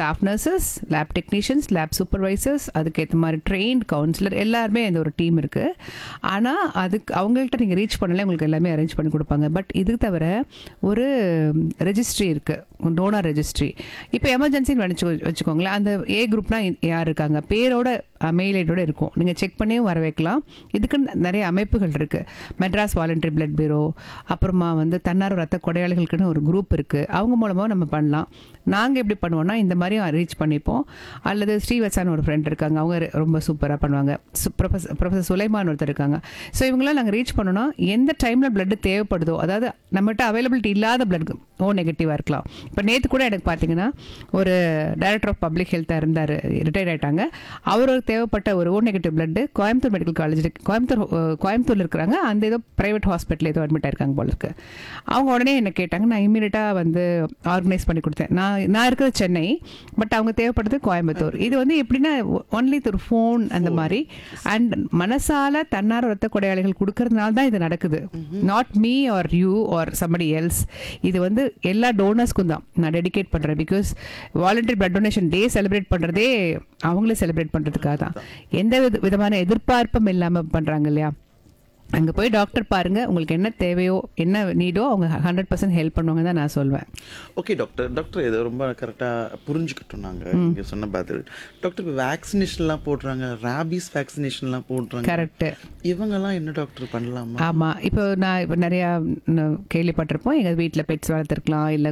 Staff nurses lab technicians lab supervisors அதுக்கேற்ற மாதிரி trained councillor எல்லாருமே இந்த ஒரு டீம் இருக்குது ஆனால் அதுக்கு அவங்கள்ட்ட நீங்கள் ரீச் பண்ணல உங்களுக்கு எல்லாமே அரேஞ்ச் பண்ணி கொடுப்பாங்க பட் இது தவிர ஒரு ரெஜிஸ்ட்ரி இருக்குது டோனர் ரெஜிஸ்ட்ரி இப்போ எமர்ஜென்சின்னு நினச்சி வச்சுக்கோங்களேன் அந்த ஏ குரூப்னா யார் இருக்காங்க பேரோட மெயில் ஐடியோட இருக்கும் நீங்கள் செக் பண்ணியும் வர வைக்கலாம் இதுக்கு நிறைய அமைப்புகள் இருக்குது மெட்ராஸ் வாலண்டரி பிளட் பீரோ அப்புறமா வந்து தன்னார்வ ரத்த கொடையாளிகளுக்குன்னு ஒரு குரூப் இருக்குது அவங்க மூலமாக நம்ம பண்ணலாம் நாங்கள் எப்படி பண்ணுவோம்னா இந்த மாதிரியும் ரீச் பண்ணிப்போம் அல்லது ஸ்ரீவத்சான்னு ஒரு ஃப்ரெண்ட் இருக்காங்க அவங்க ரெ- ரொம்ப சூப்பராக பண்ணுவாங்க சு- ப்ரொஃபஸர் ப்ரொஃபஸர் சுலைமான் ஒருத்தர் இருக்காங்க ஸோ இவங்களாம் நாங்கள் ரீச் பண்ணோன்னா எந்த டைமில் பிளட் தேவைப்படுதோ அதாவது நம்மகிட்ட அவைலபிலிட்டி இல்லாத பிளட் ஓ நெகட்டிவாக இருக்கலாம் இப்போ நேற்று கூட எனக்கு பார்த்தீங்கன்னா ஒரு டைரக்டர் ஆஃப் பப்ளிக் ஹெல்த்தாக இருந்தார் ரிட்டையர் ஆயிட்டாங்க அவருக்கு தேவைப்பட்ட ஒரு O negative blood Coimbatore medical college Coimbatore ah, கோயம்புத்தூர்ல இருக்கிறாங்க அந்த ஏதோ ப்ரைவேட் ஹாஸ்பிட்டல் ஏதோ அட்மிட் ஆயிருக்காங்க போல இருக்கு அவங்க உடனே என்ன கேட்டாங்க நான் இமீடியட்டாக வந்து ஆர்கனைஸ் பண்ணி கொடுத்தேன் நான் நான் இருக்கிறது சென்னை பட் அவங்க தேவைப்படுறது கோயம்புத்தூர் இது வந்து எப்படின்னா ஒன்லி ஒரு ஃபோன் அந்த மாதிரி அண்ட் மனசால தன்னார்வ ரத்த கொடையாளிகள் கொடுக்கறதுனால தான் இது நடக்குது not me are you or somebody else இது வந்து எல்லா டோனர்ஸ்க்கும் தான் நான் டெடிகேட் பண்ணுறேன் because voluntary blood donation day celebrate பண்ணுறதே அவங்களே செலிப்ரேட் பண்ணுறதுக்காக தான் எந்த வித விதமான எதிர்பார்ப்பும் இல்லாமல் பண்ணுறாங்க இல்லையா அங்கே போய் டாக்டர் பாருங்க உங்களுக்கு என்ன தேவையோ என்ன நீடோ அவங்க ஹண்ட்ரட் பர்சன்ட் ஹெல்ப் பண்ணுவாங்க தான் நான் சொல்வேன் ஓகே டாக்டர் டாக்டர் இதை ரொம்ப கரெக்டாக புரிஞ்சுக்கிட்டோம் நாங்கள் நீங்கள் சொன்ன பதில் டாக்டர் இப்போ வேக்சினேஷன்லாம் போடுறாங்க ரேபிஸ் வேக்சினேஷன்லாம் போடுறாங்க கரெக்டு இவங்கெல்லாம் என்ன டாக்டர் பண்ணலாமா ஆமாம் இப்போ நான் இப்போ நிறையா ந- கேள்விப்பட்டிருப்போம் எங்கள் வீட்டில் பெட்ஸ் வளர்த்துருக்கலாம் இல்லை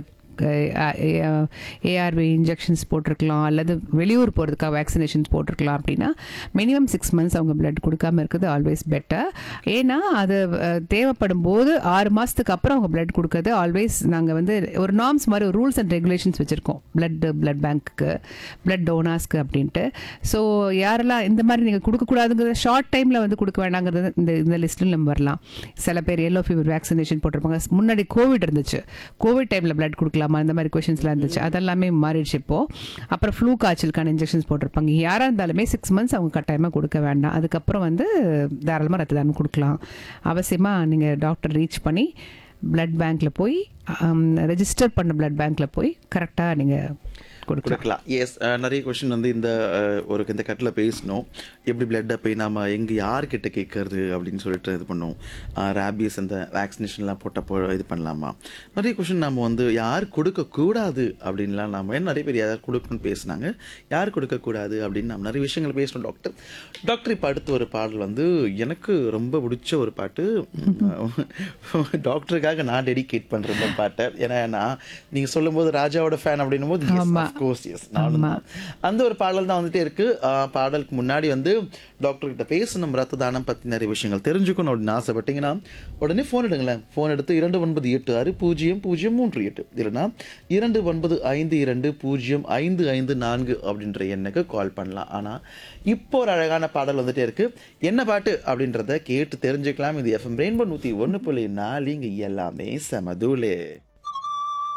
ஏஆர்வி இன்ஜெக்ஷன்ஸ் போட்டிருக்கலாம் அல்லது வெளியூர் போகிறதுக்காக வேக்சினேஷன்ஸ் போட்டிருக்கலாம் அப்படின்னா மினிமம் சிக்ஸ் மந்த்ஸ் அவங்க பிளட் கொடுக்காம இருக்குது ஆல்வேஸ் பெட்டர் ஏன்னா அது அஹ், தேவைப்படும் போது ஆறு மாதத்துக்கு அப்புறம் அவங்க பிளட் கொடுக்கறது ஆல்வேஸ் நாங்கள் வந்து ஒரு நார்ம்ஸ் மாதிரி ஒரு ரூல்ஸ் அண்ட் ரெகுலேஷன்ஸ் வச்சுருக்கோம் பிளட் பிளட் பேங்க்குக்கு பிளட் டோனாஸ்க்கு அப்படின்ட்டு ஸோ யாரெல்லாம் இந்த மாதிரி நீங்கள் கொடுக்கக்கூடாதுங்கிறத ஷார்ட் டைமில் வந்து கொடுக்க வேண்டாங்கிறது இந்த இந்த லிஸ்ட்டில் நம்ம வரலாம் சில பேர் எல்லோ ஃபீவர் வேக்சினேஷன் போட்டிருப்பாங்க முன்னாடி கோவிட் இருந்துச்சு கோவிட் டைமில் பிளட் கொடுக்கலாமா இந்த மாதிரி கொஷின்ஸ்லாம் இருந்துச்சு அதெல்லாமே மாறிடுச்சு இப்போ அப்புறம் ஃப்ளூ காய்ச்சலுக்கான இன்ஜெக்ஷன்ஸ் போட்டிருப்பாங்க யாராக இருந்தாலுமே சிக்ஸ் மந்த்ஸ் அவங்க கட்டாயமாக கொடுக்க வேண்டாம் அதுக்கப்புறம் வந்து தாராளமாக ரத்த தானம் கொடுக்கலாம் அவசியமாக நீங்கள் டாக்டர் ரீச் பண்ணி பிளட் பேங்க்கில் போய் ரெஜிஸ்டர் பண்ண பிளட் பேங்க்கில் போய் கரெக்டாக நீங்கள் கொடுக்கலாம் கொடுக்கலாம் எஸ் நிறைய கொஷின் வந்து இந்த அஹ், ஒரு இந்த கட்டில் பேசணும் எப்படி பிளட்டை போய் நாம எங்கே யார்கிட்ட கேட்கறது அப்படின்னு சொல்லிட்டு இது பண்ணுவோம் ரேபிஸ் அந்த வேக்சினேஷன்லாம் போட்டப்போ இது பண்ணலாமா நிறைய கொஷின் நம்ம வந்து யார் கொடுக்கக்கூடாது அப்படின்லாம் நாம ஏன்னா நிறைய பேர் யார் கொடுக்கணும்னு பேசுனாங்க யார் கொடுக்கக்கூடாது அப்படின்னு நம்ம நிறைய விஷயங்கள் பேசணும் டாக்டர் டாக்டர் இப்போ அடுத்த ஒரு பாடல் வந்து எனக்கு ரொம்ப பிடிச்ச ஒரு பாட்டு டாக்டருக்காக நான் டெடிகேட் பண்ணுற இந்த பாட்டை ஏன்னா நான் நீங்கள் சொல்லும்போது ராஜாவோட ஃபேன் அப்படின்னும் போது ஆமா. கோர்ஸ் எஸ் நானும் தான் அந்த ஒரு பாடல் தான் வந்துட்டே இருக்கு ஆஹ் பாடலுக்கு முன்னாடி வந்து டாக்டர் கிட்ட பேசணும் ரத்த தானம் பத்தி நிறைய விஷயங்கள் தெரிஞ்சுக்கணும் அப்படின்னு ஆசைப்பட்டீங்கன்னா உடனே ஃபோன் எடுங்களேன் ஃபோன் எடுத்து இரண்டு ஒன்பது எட்டு ஆறு பூஜ்ஜியம் பூஜ்ஜியம் மூன்று எட்டு இல்லைன்னா இரண்டு ஒன்பது ஐந்து இரண்டு பூஜ்ஜியம் ஐந்து ஐந்து நான்கு அப்படின்ற எண்ணுக்கு கால் பண்ணலாம் ஆனா இப்போ ஒரு அழகான பாடல் வந்துட்டே இருக்கு என்ன பாட்டு அப்படின்றத கேட்டு தெரிஞ்சுக்கலாம் இது எஃப்எம் ரெயின்போ நூத்தி ஒன்று புள்ளி நாலு இங்க எல்லாமே சமதூலே